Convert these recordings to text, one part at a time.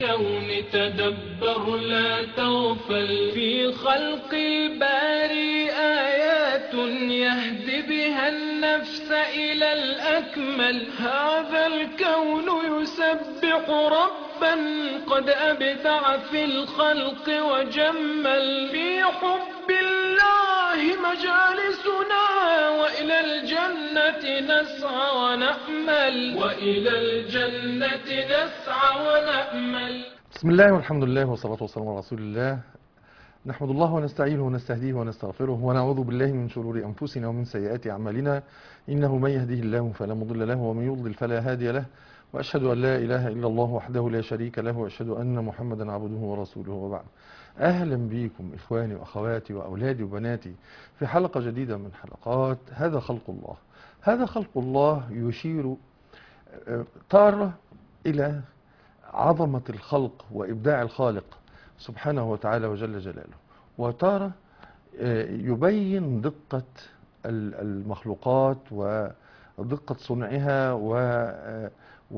الكون تدبر لا تغفل في خلق الباري آيات يهدي بها النفس إلى الأكمل هذا الكون يسبح ربا قد أبدع في الخلق وجمل في حب الله مجالسنا وإلى الجنة نسعى ونأمل وإلى الجنة نسعى ونأمل بسم الله والحمد لله والصلاة والسلام على رسول الله نحمد الله ونستعينه ونستهديه ونستغفره ونعوذ بالله من شرور أنفسنا ومن سيئات أعمالنا إنه من يهده الله فلا مضل له ومن يضلل فلا هادي له وأشهد أن لا إله إلا الله وحده لا شريك له وأشهد أن محمدا عبده ورسوله وبعد أهلا بكم إخواني وأخواتي وأولادي وبناتي في حلقة جديدة من حلقات هذا خلق الله هذا خلق الله يشير آه، تارة إلى عظمة الخلق وإبداع الخالق سبحانه وتعالى وجل جلاله وتارة آه، يبين دقة ال- المخلوقات ودقة صنعها و- آه،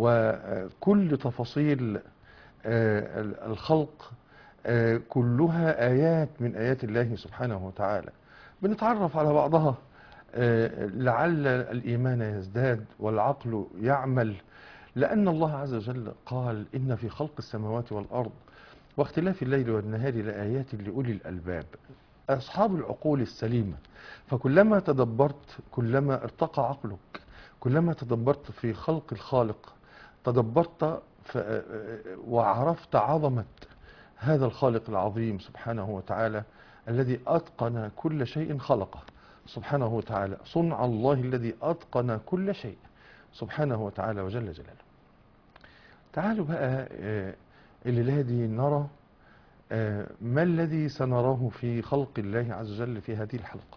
وكل تفاصيل آه، ال- الخلق آه، كلها آيات من آيات الله سبحانه وتعالى بنتعرف على بعضها آه، لعل الإيمان يزداد والعقل يعمل لأن الله عز وجل قال إن في خلق السماوات والأرض واختلاف الليل والنهار لآيات لأولي الألباب أصحاب العقول السليمة فكلما تدبرت كلما ارتقى عقلك كلما تدبرت في خلق الخالق تدبرت ف- وعرفت عظمة هذا الخالق العظيم سبحانه وتعالى الذي أتقن كل شيء خلقه سبحانه وتعالى صنع الله الذي أتقن كل شيء سبحانه وتعالى وجل جلاله تعالوا بقى آه، الليلة دي نرى آه، ما الذي سنراه في خلق الله عز وجل في هذه الحلقة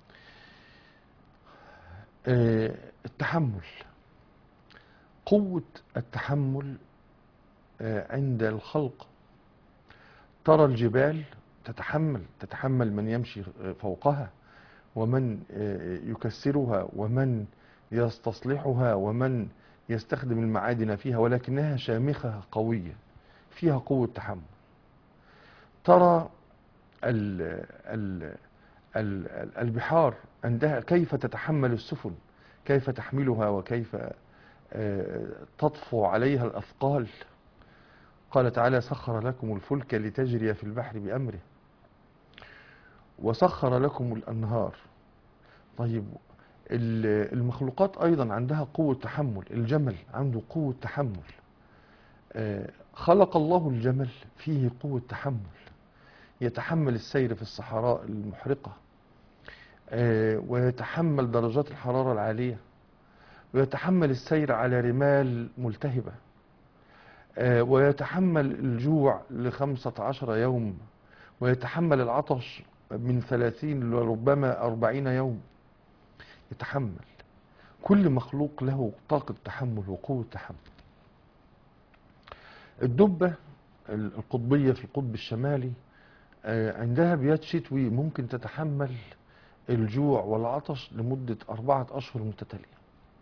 آه، التحمل قوة التحمل آه، عند الخلق ترى الجبال تتحمل تتحمل من يمشي فوقها ومن آه، يكسرها ومن يستصلحها ومن يستخدم المعادن فيها ولكنها شامخة قوية فيها قوة تحمل ترى ال ال ال البحار عندها كيف تتحمل السفن كيف تحملها وكيف آه، تطفو عليها الأثقال قال تعالى سخر لكم الفلك لتجري في البحر بأمره وسخر لكم الأنهار طيب ال- المخلوقات أيضا عندها قوة تحمل الجمل عنده قوة تحمل آه، خلق الله الجمل فيه قوة تحمل يتحمل السير في الصحراء المحرقة آه، ويتحمل درجات الحرارة العالية ويتحمل السير على رمال ملتهبة آه، ويتحمل الجوع لخمسة عشر يوم ويتحمل العطش من ثلاثين لربما أربعين يوم يتحمل كل مخلوق له طاقة تحمل وقوة تحمل الدبة القطبية في القطب الشمالي آه، عندها بيات شتوي ممكن تتحمل الجوع والعطش لمدة أربعة أشهر متتالية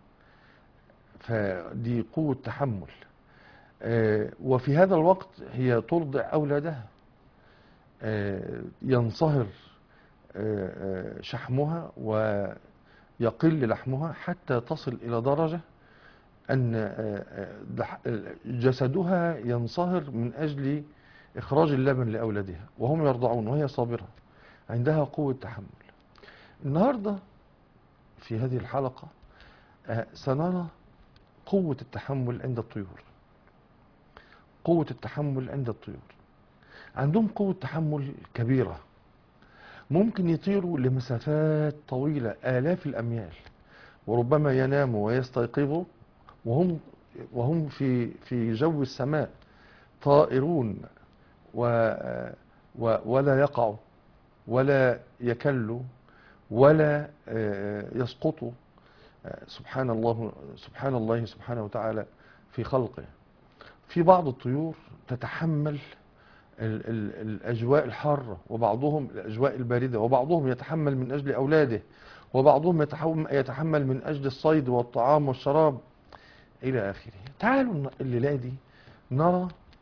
فدي قوة تحمل آه، وفي هذا الوقت هي ترضع أولادها آه، ينصهر آه، آه، شحمها ويقل لحمها حتى تصل إلى درجة أن آه، آه، دح- جسدها ينصهر من أجل إخراج اللبن لأولادها وهم يرضعون وهي صابرة عندها قوة تحمل النهاردة في هذه الحلقة آه، سنرى قوة التحمل عند الطيور قوة التحمل عند الطيور عندهم قوة تحمل كبيرة ممكن يطيروا لمسافات طويلة آلاف الأميال وربما يناموا ويستيقظوا وهم وهم في في جو السماء طائرون و و ولا يقعوا ولا يكلوا ولا آه، يسقطوا آه، سبحان الله سبحان الله سبحانه وتعالى في خلقه في بعض الطيور تتحمل ال ال الأجواء الحارة وبعضهم الأجواء الباردة وبعضهم يتحمل من أجل أولاده وبعضهم يتحم- يتحمل من أجل الصيد والطعام والشراب إلى آخره تعالوا الن- الليلة دي نرى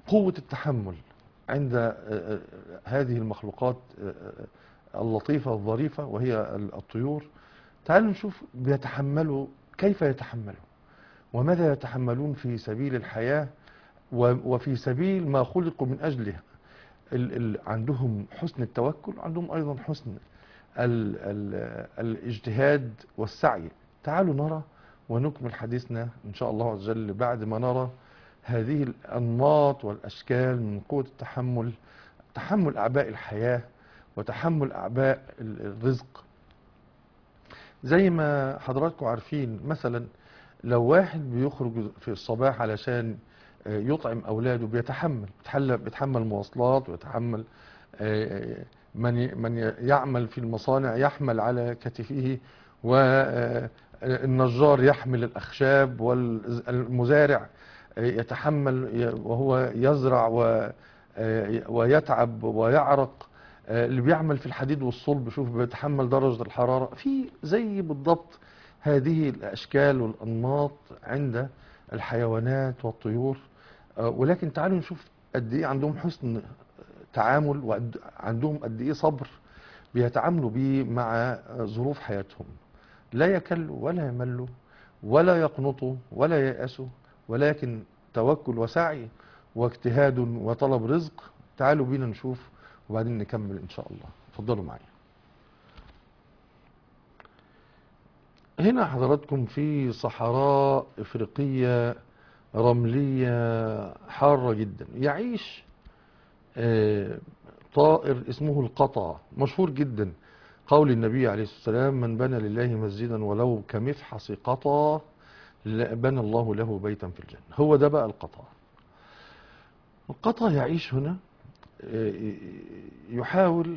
قوة التحمل عند آه، آه، هذه المخلوقات آه، آه، اللطيفة الظريفة وهي ال- الطيور تعالوا نشوف بيتحملوا كيف يتحملوا وماذا يتحملون في سبيل الحياة و- وفي سبيل ما خلقوا من أجله ال ال عندهم حسن التوكل عندهم أيضا حسن ال ال الاجتهاد والسعي تعالوا نرى ونكمل حديثنا إن شاء الله عز وجل بعد ما نرى هذه الأنماط والأشكال من قوة التحمل تحمل أعباء الحياة وتحمل أعباء ال- الرزق زي ما حضراتكم عارفين مثلا لو واحد بيخرج في الصباح علشان آه، يطعم أولاده بيتحمل بيتحل- بيتحمل مواصلات ويتحمل آه، من ي- من ي- يعمل في المصانع يحمل على كتفه والنجار يحمل الأخشاب والمزارع آه، يتحمل ي- وهو يزرع و- آه، ويتعب ويعرق آه، اللي بيعمل في الحديد والصلب شوف بيتحمل درجة الحرارة في زي بالضبط هذه الأشكال والأنماط عند الحيوانات والطيور آه، ولكن تعالوا نشوف قد إيه عندهم حسن تعامل وعندهم قد إيه صبر بيتعاملوا بيه مع ظروف حياتهم لا يكلوا ولا يملوا ولا يقنطوا ولا ييأسوا ولكن توكل وسعي واجتهاد وطلب رزق تعالوا بينا نشوف وبعدين نكمل إن شاء الله اتفضلوا معايا هنا حضراتكم في صحراء إفريقية رملية حارة جدا يعيش آه، طائر اسمه القطع مشهور جدا قول النبي عليه الصلاة والسلام من بنى لله مسجدا ولو كمفحص قطع لا- بنى الله له بيتا في الجنة هو ده بقى القطع القطع يعيش هنا آه، يحاول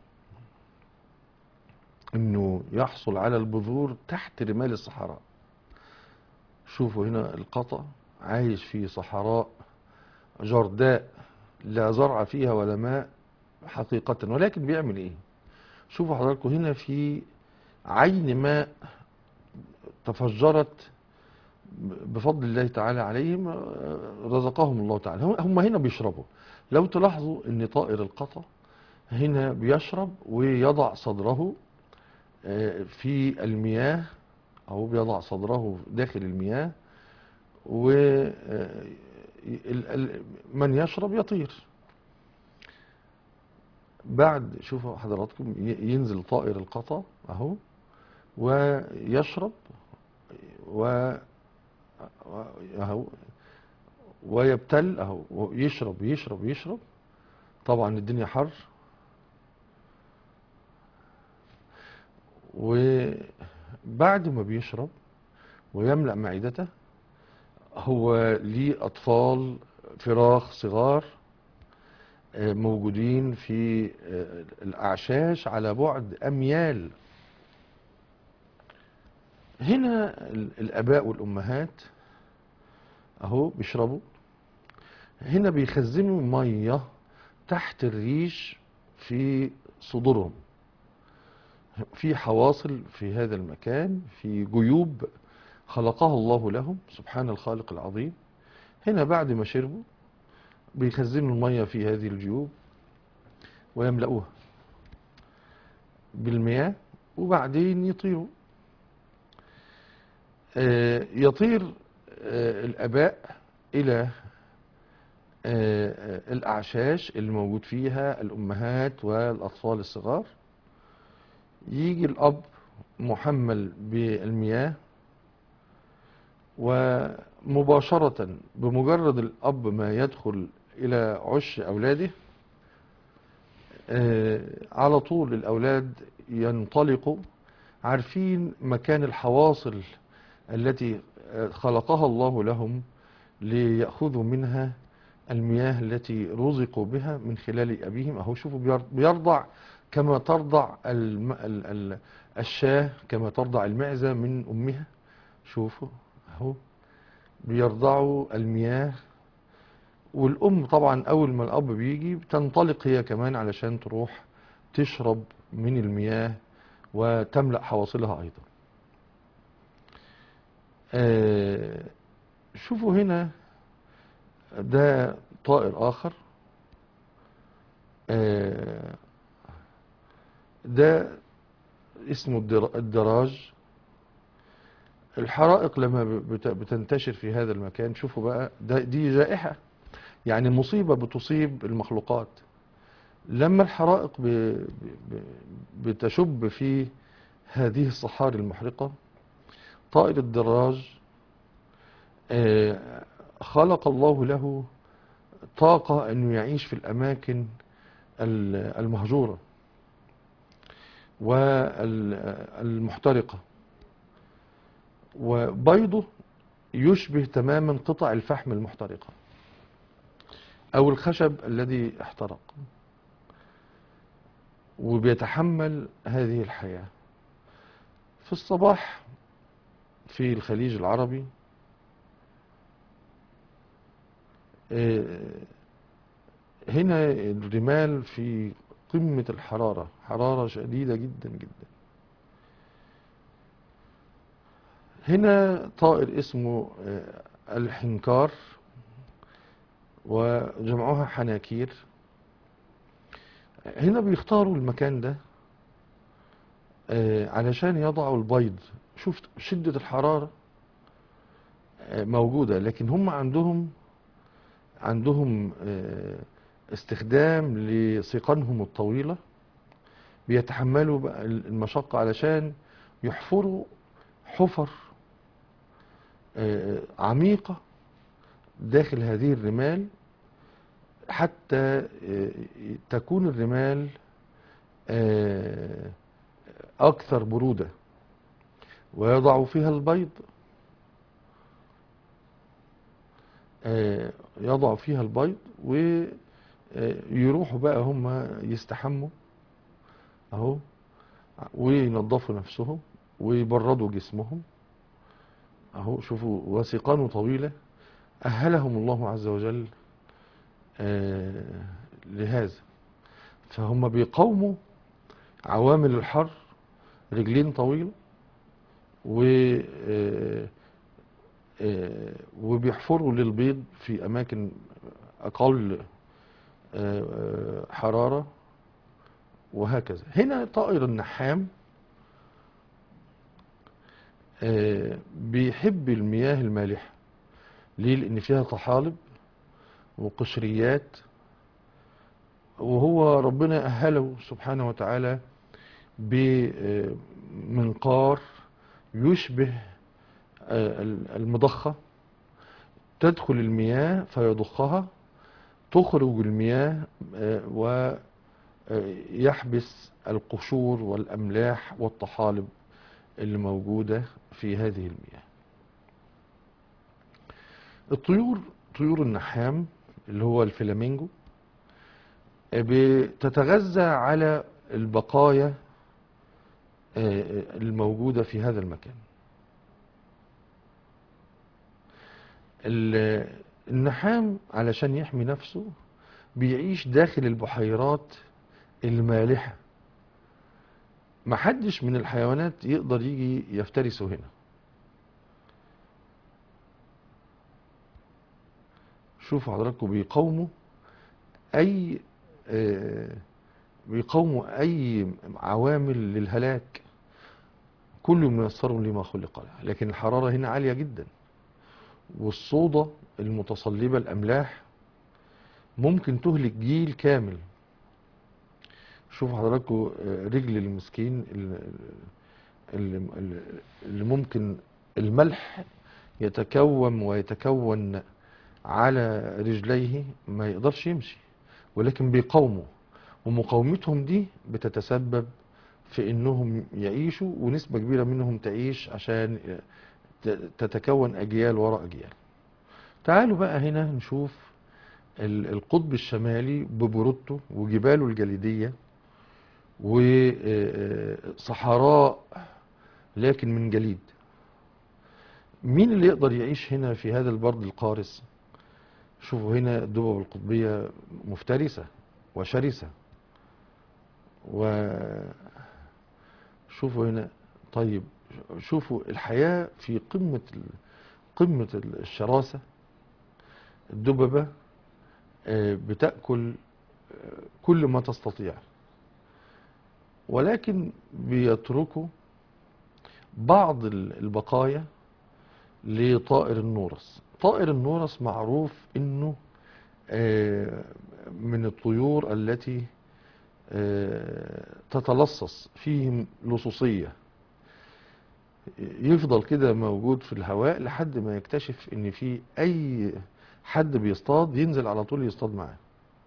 انه يحصل على البذور تحت رمال الصحراء شوفوا هنا القطع عايش في صحراء جرداء لا زرع فيها ولا ماء حقيقة ولكن بيعمل ايه شوفوا حضراتكم هنا في عين ماء تفجرت بفضل الله تعالى عليهم آه، رزقهم الله تعالى هم- هم هنا بيشربوا لو تلاحظوا ان طائر القطع هنا بيشرب ويضع صدره آه، في المياه أو بيضع صدره داخل المياه و آه، ال- ال- من يشرب يطير بعد شوفوا حضراتكم ي- ينزل طائر القطا اهو ويشرب و و- اهو ويبتل اهو يشرب يشرب يشرب طبعا الدنيا حر وبعد ما بيشرب ويملأ معدته هو ليه أطفال فراخ صغار آه، موجودين في آه، الأعشاش على بعد أميال هنا ال- الآباء والأمهات أهو بيشربوا هنا بيخزنوا مية تحت الريش في صدورهم في حواصل في هذا المكان في جيوب خلقها الله لهم سبحان الخالق العظيم هنا بعد ما شربوا بيخزنوا المية في هذه الجيوب ويملأوها بالمياه وبعدين يطيروا آه، يطير آه، الآباء إلى آه، آه، الأعشاش اللي موجود فيها الأمهات والأطفال الصغار يجي الأب محمل بالمياه ومباشرة بمجرد الأب ما يدخل إلى عش أولاده آه، على طول الأولاد ينطلقوا عارفين مكان الحواصل التي آه، خلقها الله لهم ليأخذوا منها المياه التي رزقوا بها من خلال أبيهم أهو شوفوا بير- بيرضع كما ترضع الم... ال... ال... الشاة كما ترضع المعزة من أمها شوفوا أهو بيرضعوا المياه والأم طبعا أول ما الأب بيجي بتنطلق هي كمان علشان تروح تشرب من المياه وتملأ حواصلها أيضا آه، شوفوا هنا ده طائر آخر آه، ده اسمه الدر- الدراج الحرائق لما بت- بتنتشر في هذا المكان شوفوا بقى ده دي جائحة يعني مصيبة بتصيب المخلوقات لما الحرائق ب- ب- ب- بتشب في هذه الصحاري المحرقة طائر الدراج آه، خلق الله له طاقة أنه يعيش في الأماكن ال- المهجورة والمحترقة وبيضه يشبه تماما قطع الفحم المحترقة أو الخشب الذي احترق وبيتحمل هذه الحياة في الصباح في الخليج العربي آه، هنا الرمال في قمة الحرارة حرارة شديدة جدا جدا هنا طائر اسمه آه، الحنكار وجمعها حناكير هنا بيختاروا المكان ده آه، علشان يضعوا البيض شوف شدة الحرارة آه، موجودة لكن هم عندهم عندهم آه، استخدام لسيقانهم الطويلة بيتحملوا بقى المشقة علشان يحفروا حفر آه، عميقة داخل هذه الرمال حتى آه، تكون الرمال آه، أكثر برودة ويضع فيها البيض آه، يضع فيها البيض ويروحوا بقى هم يستحموا اهو وينظفوا نفسهم ويبردوا جسمهم اهو شوفوا وسيقان طويلة أهلهم الله عز وجل آه، لهذا فهم بيقاوموا عوامل الحر رجلين طويلة و آه، آه، وبيحفروا للبيض في أماكن أقل آه، آه، حرارة وهكذا هنا طائر النحام آه، بيحب المياه المالحة ليه لأن فيها طحالب وقشريات وهو ربنا أهله سبحانه وتعالى بمنقار يشبه آه، المضخة تدخل المياه فيضخها تخرج المياه آه، ويحبس القشور والأملاح والطحالب اللي موجودة في هذه المياه الطيور طيور النحام اللي هو الفلامينجو بتتغذى على البقايا آه، الموجودة في هذا المكان ال- النحام علشان يحمي نفسه بيعيش داخل البحيرات المالحة محدش من الحيوانات يقدر يجي يفترسه هنا شوفوا حضراتكم بيقاوموا اي آه، بيقاوموا اي عوامل للهلاك كل ميسر لما خلق له لكن الحرارة هنا عالية جدا والصودا المتصلبة الأملاح ممكن تهلك جيل كامل شوفوا حضراتكم آه، رجل المسكين ال- ال- ال- اللي ممكن الملح يتكوم ويتكون على رجليه ما يقدرش يمشي ولكن بيقاوموا ومقاومتهم دي بتتسبب في انهم يعيشوا ونسبة كبيرة منهم تعيش عشان ت- تتكون اجيال وراء اجيال تعالوا بقى هنا نشوف ال- القطب الشمالي ببرودته وجباله الجليدية وصحراء لكن من جليد مين اللي يقدر يعيش هنا في هذا البرد القارس شوفوا هنا الدبب القطبية مفترسة وشرسة وشوفوا هنا طيب شوفوا الحياة في قمة ال- قمة الشراسة الدببة آه، بتأكل آه، كل ما تستطيع ولكن بيتركوا بعض ال- البقايا لطائر النورس طائر النورس معروف انه آه، من الطيور التي آه، تتلصص فيهم لصوصية يفضل كده موجود في الهواء لحد ما يكتشف ان في اي حد بيصطاد ينزل على طول يصطاد معاه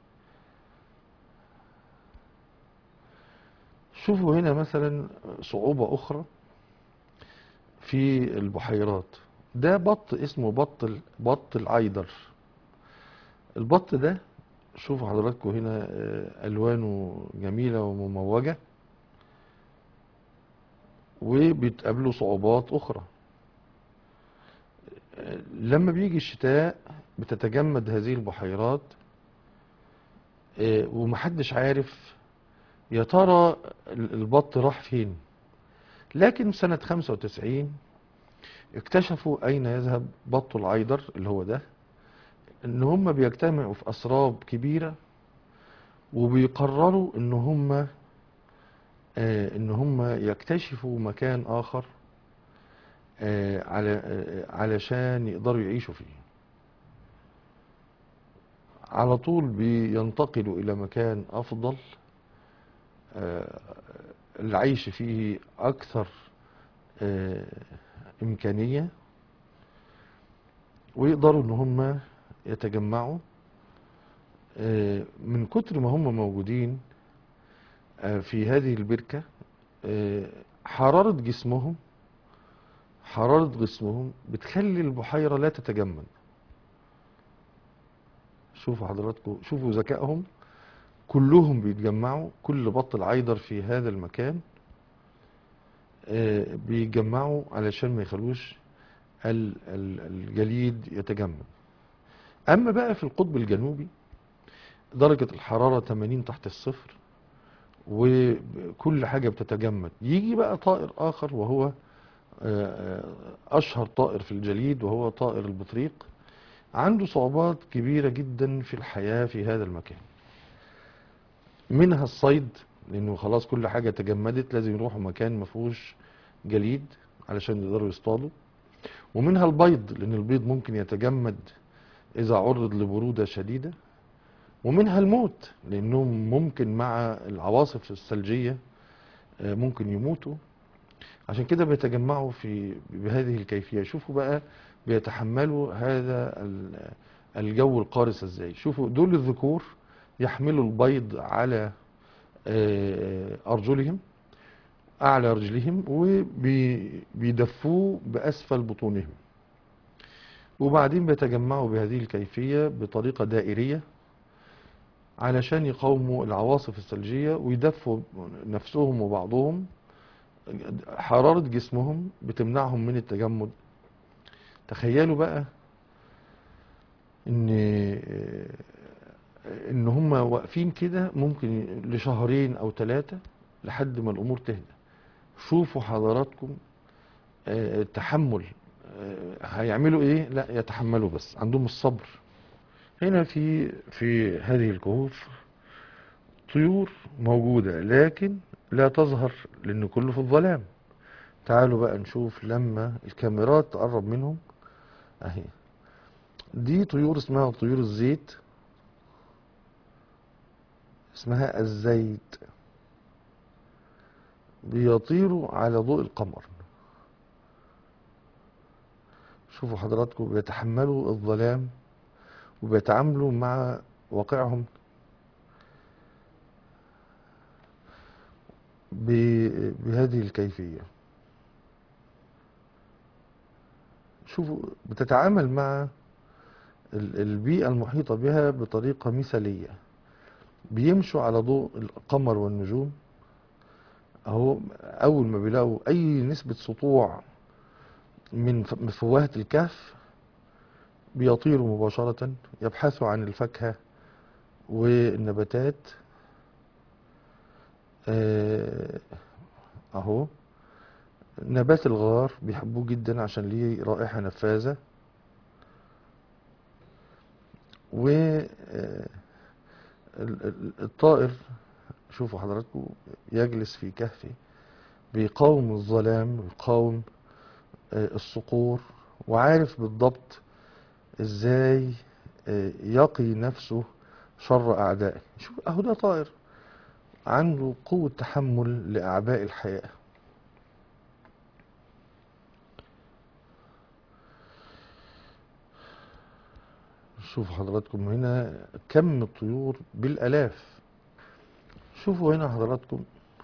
شوفوا هنا مثلا صعوبة اخرى في البحيرات ده بط اسمه بط ال- بط العيدر البط ده شوفوا حضراتكم هنا آه، الوانه جميلة ومموجة وبتقابله صعوبات اخرى آه، لما بيجي الشتاء بتتجمد هذه البحيرات آه، ومحدش عارف يا ترى ال- البط راح فين لكن سنة 95 اكتشفوا أين يذهب بط العيدر اللي هو ده إن هم بيجتمعوا في أسراب كبيرة وبيقرروا إن هم آه، إن هم يكتشفوا مكان آخر آه، على آه، علشان يقدروا يعيشوا فيه على طول بينتقلوا إلى مكان أفضل آه، العيش فيه أكثر آه، إمكانية ويقدروا إن هم يتجمعوا آه، من كتر ما هم موجودين آه، في هذه البركة آه، حرارة جسمهم حرارة جسمهم بتخلي البحيرة لا تتجمد شوفوا حضراتكم شوفوا ذكائهم كلهم بيتجمعوا كل بط العيدر في هذا المكان آه، بيتجمعوا علشان ما يخلوش ال- ال- الجليد يتجمد اما بقى في القطب الجنوبي درجة الحرارة 80 تحت الصفر وكل حاجة بتتجمد يجي بقى طائر آخر وهو آه، آه، أشهر طائر في الجليد وهو طائر البطريق عنده صعوبات كبيرة جدا في الحياة في هذا المكان منها الصيد لأنه خلاص كل حاجة تجمدت لازم يروحوا مكان ما فيهوش جليد علشان يقدروا يصطادوا ومنها البيض لأن البيض ممكن يتجمد إذا عرض لبرودة شديدة ومنها الموت لأنهم ممكن مع العواصف الثلجية آه، ممكن يموتوا عشان كده بيتجمعوا في بهذه الكيفية شوفوا بقى بيتحملوا هذا ال- الجو القارس ازاي شوفوا دول الذكور يحملوا البيض على آه، أرجلهم أعلى رجلهم وبيدفوه بأسفل بطونهم وبعدين بيتجمعوا بهذه الكيفية بطريقة دائرية علشان يقاوموا العواصف الثلجية ويدفوا نفسهم وبعضهم حرارة جسمهم بتمنعهم من التجمد تخيلوا بقى ان ان هم واقفين كده ممكن لشهرين او ثلاثة لحد ما الامور تهدى شوفوا حضراتكم آه، التحمل آه، هيعملوا ايه لا يتحملوا بس عندهم الصبر هنا في في هذه الكهوف طيور موجودة لكن لا تظهر لأن كله في الظلام تعالوا بقى نشوف لما الكاميرات تقرب منهم اهي دي طيور اسمها طيور الزيت اسمها الزيت بيطيروا على ضوء القمر شوفوا حضراتكم بيتحملوا الظلام وبيتعاملوا مع واقعهم ب- بهذه الكيفية شوفوا بتتعامل مع ال- البيئة المحيطة بها بطريقة مثالية بيمشوا على ضوء القمر والنجوم اهو اول ما بيلاقوا اي نسبة سطوع من ف- من فوهة الكهف بيطيروا مباشرة يبحثوا عن الفاكهة والنباتات آه، اهو نبات الغار بيحبوه جدا عشان ليه رائحة نفاذة والطائر شوفوا حضراتكم يجلس في كهفه بيقاوم الظلام ويقاوم آه، الصقور وعارف بالضبط ازاي آه، يقي نفسه شر اعدائه شوف اهو ده طائر عنده قوة تحمل لأعباء الحياة شوفوا حضراتكم هنا كم الطيور بالآلاف شوفوا هنا حضراتكم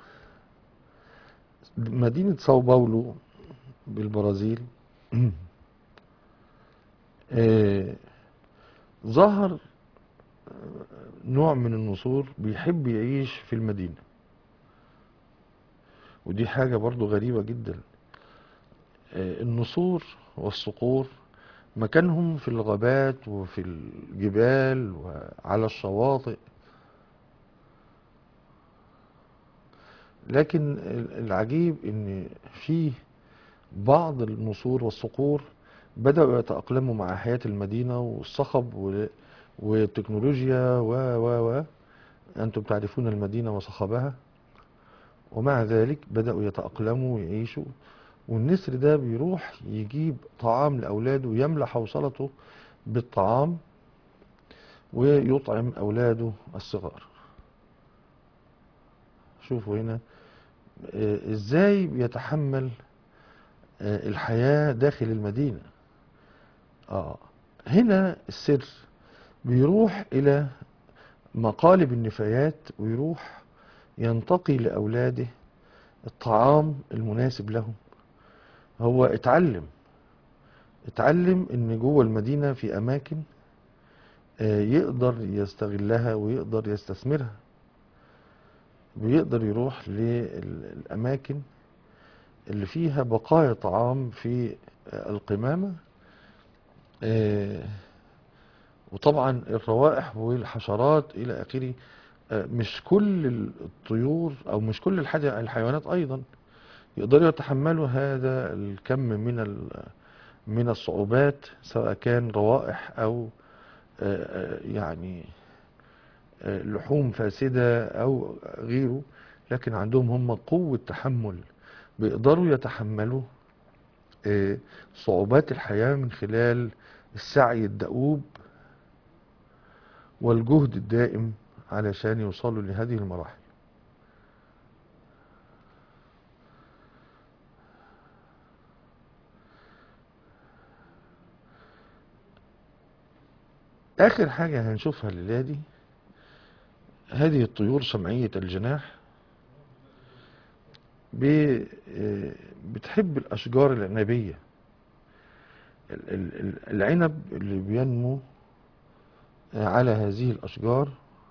مدينة ساو باولو بالبرازيل آه، ظهر نوع من النسور بيحب يعيش في المدينة ودي حاجة برضو غريبة جدا آه، النسور والصقور مكانهم في الغابات وفي الجبال وعلى الشواطئ لكن العجيب ان في بعض النسور والصقور بدأوا يتأقلموا مع حياة المدينة والصخب و- والتكنولوجيا و و و أنتم تعرفون المدينة وصخبها ومع ذلك بدأوا يتأقلموا ويعيشوا والنسر ده بيروح يجيب طعام لأولاده ويملى حوصلته بالطعام ويطعم أولاده الصغار شوفوا هنا آه، ازاي بيتحمل آه، الحياة داخل المدينة آه هنا السر بيروح إلى مقالب النفايات ويروح ينتقي لأولاده الطعام المناسب لهم هو اتعلم اتعلم ان جوه المدينة في اماكن آه، يقدر يستغلها ويقدر يستثمرها بيقدر يروح للاماكن اللي فيها بقايا طعام في آه، القمامة آه، وطبعا الروائح والحشرات الى اخره آه، مش كل الطيور او مش كل الحاجة- الحيوانات ايضا يقدروا يتحملوا هذا الكم من ال- من الصعوبات سواء كان روائح او آه، آه، يعني آه، لحوم فاسدة او غيره لكن عندهم هم قوة تحمل بيقدروا يتحملوا آه، صعوبات الحياة من خلال السعي الدؤوب والجهد الدائم علشان يوصلوا لهذه المراحل آخر حاجة هنشوفها الليلة دي هذه الطيور سمعية الجناح ب- آه، بتحب الأشجار العنبية ال- ال- ال- العنب اللي بينمو آه، على هذه الأشجار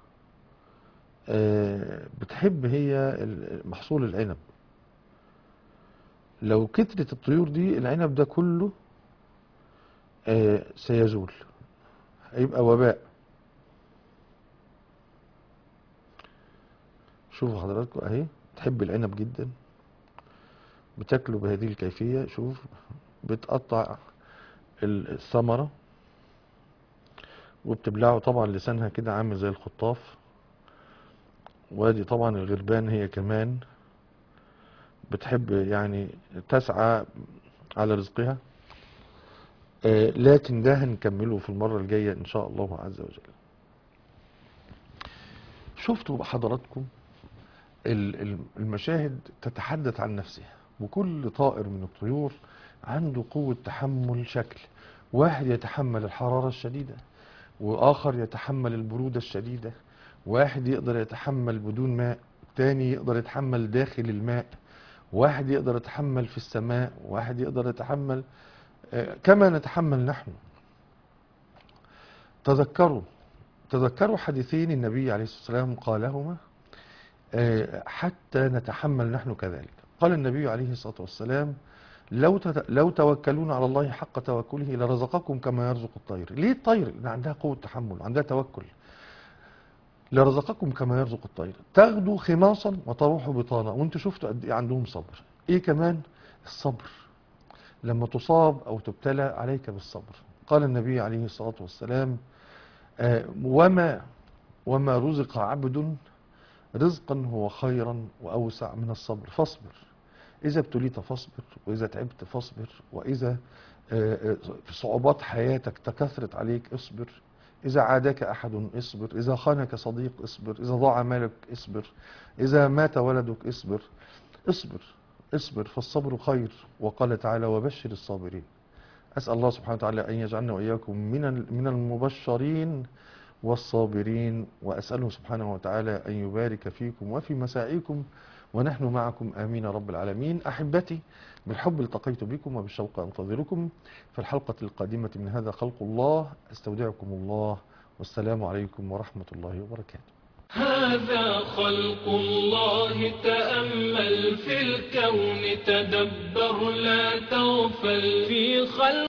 آه، بتحب هي ال- محصول العنب لو كترت الطيور دي العنب ده كله آه، سيزول هيبقى وباء شوفوا حضراتكم اهي تحب العنب جدا بتاكله بهذه الكيفية شوف بتقطع ال- الثمرة وبتبلعه طبعا لسانها كده عامل زي الخطاف وادي طبعا الغربان هي كمان بتحب يعني تسعى على رزقها آه، لكن ده هنكمله في المرة الجاية إن شاء الله عز وجل شفتوا بحضراتكم ال- ال- المشاهد تتحدث عن نفسها وكل طائر من الطيور عنده قوة تحمل شكل واحد يتحمل الحرارة الشديدة وآخر يتحمل البرودة الشديدة واحد يقدر يتحمل بدون ماء تاني يقدر يتحمل داخل الماء واحد يقدر يتحمل في السماء واحد يقدر يتحمل آه، كما نتحمل نحن تذكروا تذكروا حديثين النبي عليه الصلاة والسلام قالهما آه، حتى نتحمل نحن كذلك قال النبي عليه الصلاة والسلام لو تت... لو توكلون على الله حق توكله لرزقكم كما يرزق الطير ليه الطير لأن عندها قوة تحمل عندها توكل لرزقكم كما يرزق الطير تغدو خماصا وتروح بطانا وانتوا شفتوا قد ايه عندهم صبر ايه كمان الصبر لما تصاب او تبتلى عليك بالصبر قال النبي عليه الصلاة والسلام آه، وما وما رزق عبد رزقا هو خيرا وأوسع من الصبر فاصبر إذا ابتليت فاصبر وإذا تعبت فاصبر وإذا آه، آه، صعوبات حياتك تكثرت عليك اصبر إذا عاداك أحد اصبر إذا خانك صديق اصبر إذا ضاع مالك اصبر إذا مات ولدك اصبر اصبر اصبر فالصبر خير وقال تعالى وبشر الصابرين أسأل الله سبحانه وتعالى أن يجعلنا وإياكم من ال- من المبشرين والصابرين وأسأله سبحانه وتعالى أن يبارك فيكم وفي مساعيكم ونحن معكم آمين رب العالمين أحبتي بالحب التقيت بكم وبالشوق أنتظركم في الحلقة القادمة من هذا خلق الله استودعكم الله والسلام عليكم ورحمة الله وبركاته هذا خلق الله تأمل في الكون تدبر لا تغفل في خلق